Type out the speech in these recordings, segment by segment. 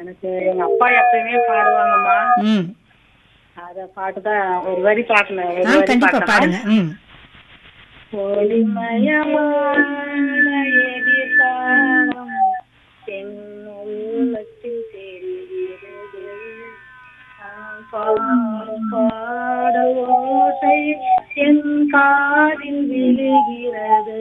எனக்கு எங்க அப்பா எப்பயுமே பாடுவாங்கம்மா ம் அத பாட்டு தான் ஒரு வரி பாக்கணும் ஒரு ஆ வரி கண்டிப்பா பாக்கணும். பாடுங்க ம் ஒளிமயமான எதிர்காலம் என் உள்ளத்தில் தெரிகிறது நான் பாடும் பாடல் ஓசை என் காதில் விழுகிறது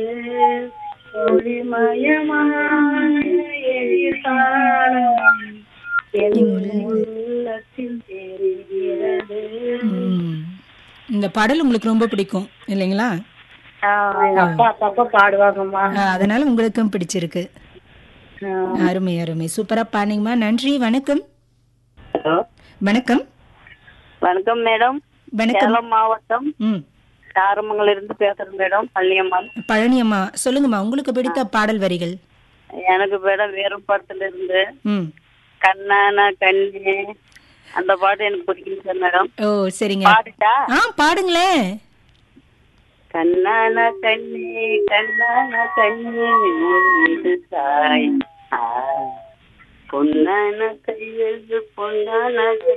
ஒளிமயமான எதிர்காலம் என் உள்ளத்தில் தெரிகிறது ம். இந்த பாடல் உங்களுக்கு ரொம்ப பிடிக்கும் இல்லைங்களா ஆ, எங்க அப்பா அப்பப்ப பாடுவாங்கம்மா ஆ, அதனால உங்களுக்கும் பிடிச்சிருக்கு ஆ. அருமை அருமை சூப்பரா பாடிங்கம்மா நன்றி வணக்கம் ஹலோ வணக்கம் வணக்கம் மேடம் வணக்கம் சேலம் மாவட்டம் ம் தாரமங்கல இருந்து பேசுறேன் மேடம் பழனியம்மாள் பழனி அம்மா சொல்லுங்கம்மா உங்களுக்கு பிடித்த பாடல் வரிகள் எனக்கு மேடம் வேறும் படத்துல இருந்து ம் கண்ணானா கண்ணே அந்த பாட்டு எனக்கு பிடிக்கும் சார் மேடம் ஓ சரிங்க பாட்டுட்டா ஆ பாடுங்களேன் கண்ணானா கண்ணே கண்ணானா கண்ணே உன் சாய் ஆ. பொன்னான கையெழுத்து பொன்னான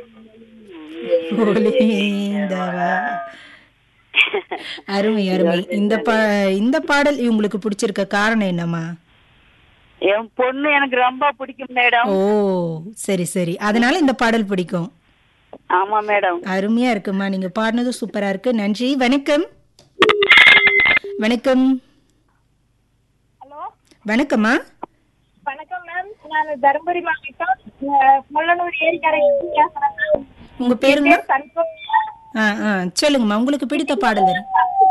ஒளிந்தவா. அருமை அருமை இந்த பா இந்த பாடல் உங்களுக்கு பிடிச்சிருக்க காரணம் என்னம்மா என் பொண்ணு எனக்கு ரொம்ப பிடிக்கும் மேடம் ஓ சரி சரி அதனால இந்த பாடல் பிடிக்கும் ஆமா மேடம் அருமையா இருக்குமா நீங்க பாடினது சூப்பரா இருக்கு நன்றி வணக்கம் வணக்கம் ஹலோ வணக்கம்மா வணக்கம் மேம் நான் தருமபுரி மாவட்டம் அஹ், முள்ளனூர் ஏரிக்கரையிலிருந்து பேசுறேன் மேம். உங்க பேருங்க பேர் சண்முகப்பிரியா. ஆ ஆ சொல்லுங்கம்மா உங்களுக்கு பிடித்த பாடல் வரி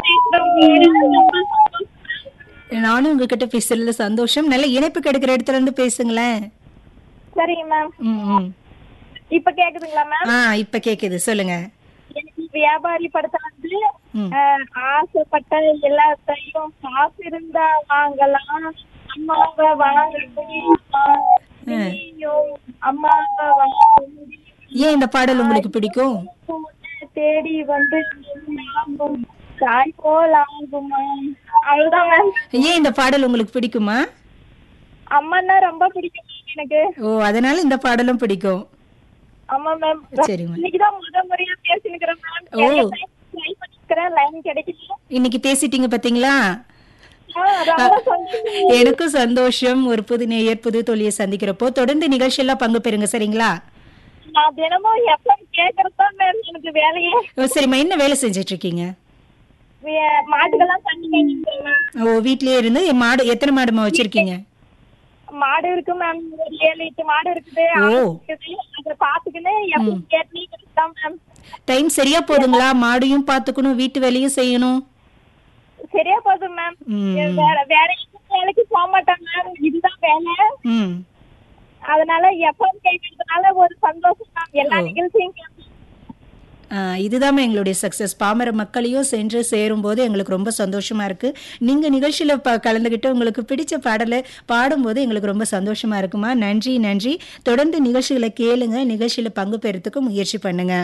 நானும் உங்ககிட்ட பேசுறதுல சந்தோஷம் நல்ல இணைப்பு கிடைக்கிற இடத்துல இருந்து பேசுங்களேன் சரிங்க மேம் ம் ம் இப்ப கேக்குதுங்களா மேம் ஆ இப்ப கேக்குது சொல்லுங்க எனக்கு வியாபாரி படத்துல வந்து ம். அஹ், ஆசைப்பட்ட எல்லாத்தையும் காசு இருந்தா வாங்கலாம் அம்மாவை வாங்க முடியுமா நீயும் அம்மாவை வாங்க முடியும் ஏன் இந்த பாடல் உங்களுக்கு பிடிக்கும் உன்னை தேடி வந்து நாமும் தாய் போல் ஆகுமா அவ்வளவுதான் மேம் ஏன் இந்த பாடல் உங்களுக்கு பிடிக்குமா அம்மான்னா ரொம்ப பிடிக்கும் ma'am எனக்கு ஓ அதனால இந்த பாடலும் பிடிக்கும் ஆமா மேம் சரிம்மா இன்னைக்குதான் முத முறையா பேசினுக்கிறேன் ஓ. மேம் ட்ரை பண்ணிக்கிறேன் லைன் கிடைக்கல இன்னைக்கு பேசிட்டீங்க பாத்தீங்களா ஆ, ரொம்ப சந்தோஷம் எனக்கும் சந்தோஷம் ஒரு புது நேயர் புது தொழிலை சந்திக்கிறப்போ தொடர்ந்து நிகழ்ச்சியெல்லாம் பங்கு பெறுங்க சரிங்களா நான் தினமும் எப்ப கேக்குறது தான் மேம் எனக்கு வேலையே ஓ சரிம்மா என்ன வேலை செஞ்சுட்டு இருக்கீங்க வே- மாட்டுக்கெல்லாம் தண்ணி மேய்ச்சிக்கிறேன் மேம் ஓ வீட்லயே இருந்து என் மாடு எத்தனை மாடுமா வச்சிருக்கீங்க மாடு இருக்கு மேம் ஒரு ஏழு எட்டு மாடு இருக்குது ஓ. ஆடு இருக்குது அதை பாத்துக்கின்னு எப்ப கேட்டு தான் மேம் டைம் சரியா போதுங்களா மாடையும் பாத்துக்கணும் வீட்டு வேலையும் செய்யணும் சரியா போதும் மேம் ம். வேற வேற எந்த வேலைக்கு போக மாட்டேன் மேம் இதுதான் வேலை ம் அதனால எப்பவும் கேட்கறதுனால ஒரு சந்தோஷம் மேம் எல்லா ஓ. நிகழ்ச்சியும் கேட்பேன். ஆஹ் இதுதான் எங்களுடைய சக்சஸ் பாமர மக்களையும் சென்று சேரும்போது எங்களுக்கு ரொம்ப சந்தோஷமா இருக்கு நீங்க நிகழ்ச்சியில ப- கலந்துகிட்டு உங்களுக்கு பிடிச்ச பாடலை பாடும்போது எங்களுக்கு ரொம்ப சந்தோஷமா இருக்குமா நன்றி நன்றி தொடர்ந்து நிகழ்ச்சிகளை கேளுங்க நிகழ்ச்சியில பங்கு பெறத்துக்கு முயற்சி பண்ணுங்க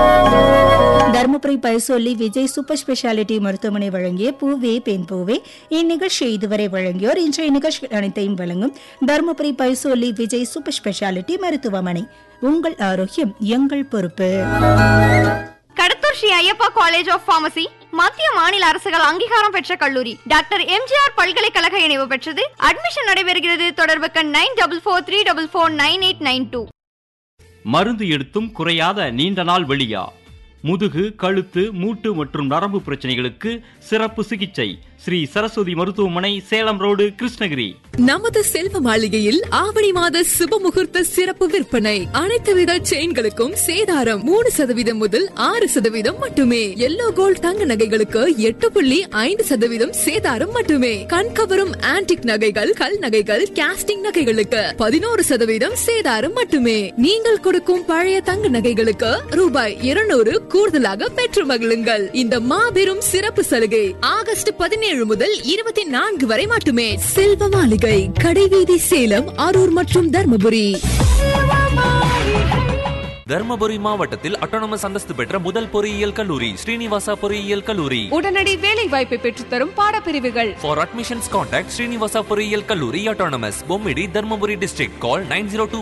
தருமபுரி பைசொல்லி விஜய் சூப்பர் ஸ்பெஷாலிட்டி மருத்துவமனை வழங்கிய பூவே பெண் பூவே இந்நிகழ்ச்சியை இதுவரை வழங்கியோர் இன்றைய நிகழ்ச்சி அனைத்தையும் வழங்கும் தருமபுரி பைசொல்லி விஜய் சூப்பர் ஸ்பெஷாலிட்டி மருத்துவமனை உங்கள் ஆரோக்கியம் எங்கள் பொறுப்பு Kadathur Sri Ayyappa college of pharmacy மத்திய மாநில அரசுகள் அங்கீகாரம் பெற்ற கல்லூரி டாக்டர் எம்ஜிஆர் பல்கலைக்கழக இணைவு பெற்றது அட்மிஷன் நடைபெறுகிறது தொடர்புக்கு nine double four three double four nine eight nine two மருந்து எடுத்தும் குறையாத நீண்ட நாள் வெளியா முதுகு கழுத்து மூட்டு மற்றும் நரம்பு பிரச்சனைகளுக்கு சிறப்பு சிகிச்சை ஸ்ரீ சரஸ்வதி மருத்துவமனை சேலம் ரோடு கிருஷ்ணகிரி நமது செல்வ மாளிகையில் ஆவணி மாத சுப முகூர்த்த சிறப்பு விற்பனை அனைத்து வித செயின்களுக்கும் சேதாரம் மூணு சதவீதம் முதல் ஆறு சதவீதம் மட்டுமே எல்லோ கோல்ட் தங்க நகைகளுக்கு எட்டு புள்ளி ஐந்து சதவீதம் சேதாரம் மட்டுமே கண்கவரும் ஆன்டிக் நகைகள் கல் நகைகள் கேஸ்டிங் நகைகளுக்கு பதினோரு சதவீதம் சேதாரம் மட்டுமே நீங்கள் கொடுக்கும் பழைய தங்க நகைகளுக்கு ரூபாய் இருநூறு கூடுதலாக பெற்று மகிழுங்கள் இந்த மாபெரும் சிறப்பு சலுகை ஆகஸ்ட் பதினேழு முதல் இருபத்தி நான்கு வரை மட்டுமே செல்வ மாளிகை கடைவீதி சேலம் அரூர் மற்றும் தர்மபுரி தர்மபுரி மாவட்டத்தில் அட்டானமஸ் அந்தஸ்து பெற்ற முதல் பொறியியல் கல்லூரி ஸ்ரீனிவாசா பொறியியல் கல்லூரி உடனடி வேலை வாய்ப்பை பெற்றுத்தரும் பாடப்பிரிவுகள் For admissions contact Srinivasa பொறியியல் கல்லூரி autonomous Bommidi Dharmapuri district call nine zero two